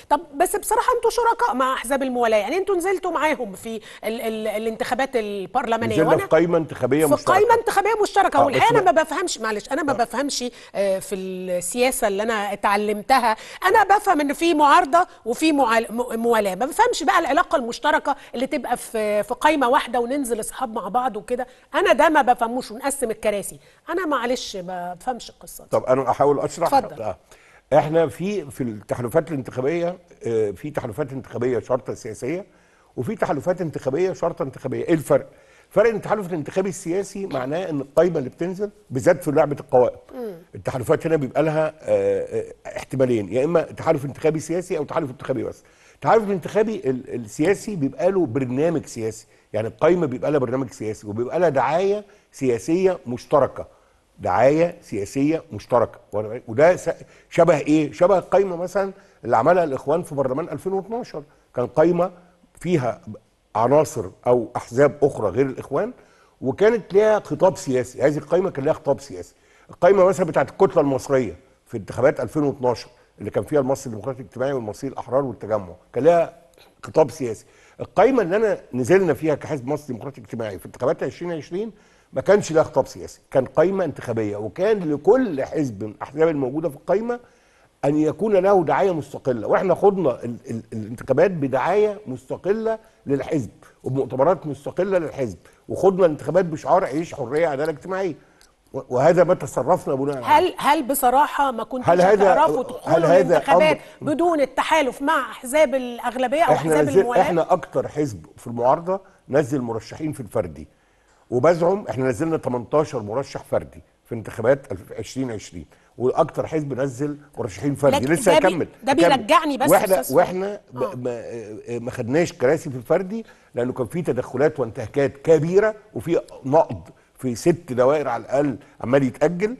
طب بس بصراحه انتوا شركاء مع احزاب الموالاه يعني انتوا نزلتوا معاهم في ال ال الانتخابات البرلمانيه نزلنا في قايمه انتخابيه في مشتركه قايمه انتخابيه مشتركه آه، والحقيقه بس انا ما بفهمش معلش انا ما بفهمش آه، في السياسه اللي انا اتعلمتها انا بفهم ان في معارضه وفي معال- م- موالاه ما بفهمش بقى العلاقه المشتركه اللي تبقى في في قايمه واحده وننزل اصحاب مع بعض وكده انا ده ما بفهموش ونقسم الكراسي انا معلش ما بفهمش القصه دي طب انا احاول اشرح اتفضل. آه. احنا في في التحالفات الانتخابيه آه، في تحالفات انتخابيه شرطه سياسيه وفي تحالفات انتخابيه شرطه انتخابيه ايه الفرق فرق التحالف الانتخابي السياسي معناه ان القايمه اللي بتنزل بالذات في لعبه القوائم التحالفات هنا بيبقى لها آه، آه، احتمالين يا اما تحالف انتخابي سياسي او تحالف انتخابي بس التحالف الانتخابي ال- السياسي بيبقى له برنامج سياسي يعني القايمه بيبقى لها برنامج سياسي وبيبقى لها دعايه سياسيه مشتركه دعايه سياسيه مشتركه وأنا- وده س- شبه ايه شبه القايمه مثلا اللي عملها الاخوان في برلمان 2012 كان قايمه فيها عناصر او احزاب اخرى غير الاخوان وكانت ليها خطاب سياسي هذه القايمه كان لها خطاب سياسي القايمه مثلا بتاعت الكتله المصريه في انتخابات 2012 اللي كان فيها المصري الديمقراطي الاجتماعي والمصري الاحرار والتجمع كان لها خطاب سياسي القايمه اللي انا نزلنا فيها كحزب مصري ديمقراطي اجتماعي في انتخابات 2020 ما كانش لها خطاب سياسي كان قايمه انتخابيه وكان لكل حزب من الاحزاب الموجوده في القايمه ان يكون له دعايه مستقله واحنا خضنا ال ال الانتخابات بدعايه مستقله للحزب وبمؤتمرات مستقله للحزب وخضنا الانتخابات بشعار عيش حريه عداله اجتماعيه و- وهذا ما تصرفنا بناء عليه هل هل بصراحه ما كنتوش هل هذا- تعرفوا هل تدخلوا هذا الانتخابات أمر- بدون التحالف مع احزاب الاغلبيه او احنا احزاب نزل الموالاه احنا اكتر حزب في المعارضه نزل مرشحين في الفردي وبزعم احنا نزلنا 18 مرشح فردي في انتخابات الف- 2020 واكتر حزب نزل مرشحين فردي لكن لسه ده بي- هيكمل ده هيكمل. بيرجعني بس واحنا أستاذ واحنا ب- آه. ما, آه، ما خدناش كراسي في الفردي لانه كان في تدخلات وانتهاكات كبيره وفي نقض في ست دوائر على الاقل عمال يتاجل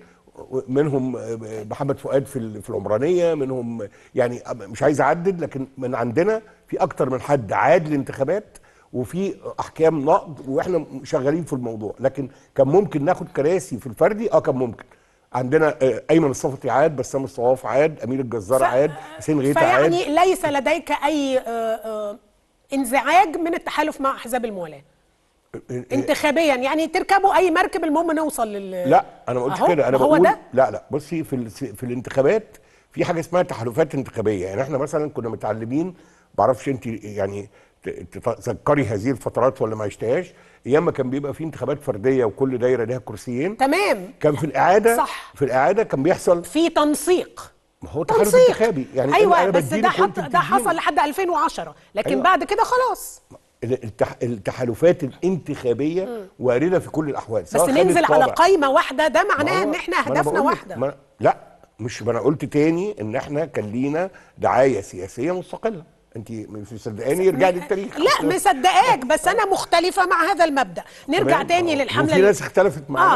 منهم آه، محمد فؤاد في ال- في العمرانيه منهم يعني مش عايز اعدد لكن من عندنا في اكتر من حد عاد الانتخابات وفي احكام نقض واحنا شغالين في الموضوع لكن كان ممكن ناخد كراسي في الفردي اه كان ممكن عندنا آه، ايمن الصفتي عاد بسام الصواف عاد امير الجزار عاد حسين غيث عاد فيعني ليس لديك اي آه، آه، انزعاج من التحالف مع احزاب الموالاه انتخابيا يعني تركبوا اي مركب المهم نوصل لل لا انا ما قلتش أهو، كده انا ما هو بقول ده لا لا بصي في ال- في الانتخابات في حاجه اسمها تحالفات انتخابيه يعني احنا مثلا كنا متعلمين ما اعرفش انت يعني ت- تتذكري هذه الفترات ولا ما عشتهاش ايام ما كان بيبقى في انتخابات فرديه وكل دايره ليها كرسيين تمام كان في الاعاده صح. في الاعاده كان بيحصل في تنسيق ما هو تحالف تنسيق انتخابي يعني أنا- ايوه أنا بس بديلك ده وأنت حط ده بتديني. حصل لحد 2010 لكن أيوة. بعد كده خلاص التح... التحالفات الانتخابيه وارده في كل الاحوال بس سواء خدت ننزل على طابع- قايمه واحده ده ما معناها هو- ان احنا ما أنا هدفنا بقول لك- واحده ما أنا- لا مش ما انا قلت تاني ان احنا كان لينا دعايه سياسيه مستقله انت مش مصدقاني ارجع للتاريخ لا مصدقاك بس انا مختلفه مع هذا المبدا نرجع تمام؟ تاني آه. للحمله وفي ناس اختلفت معانا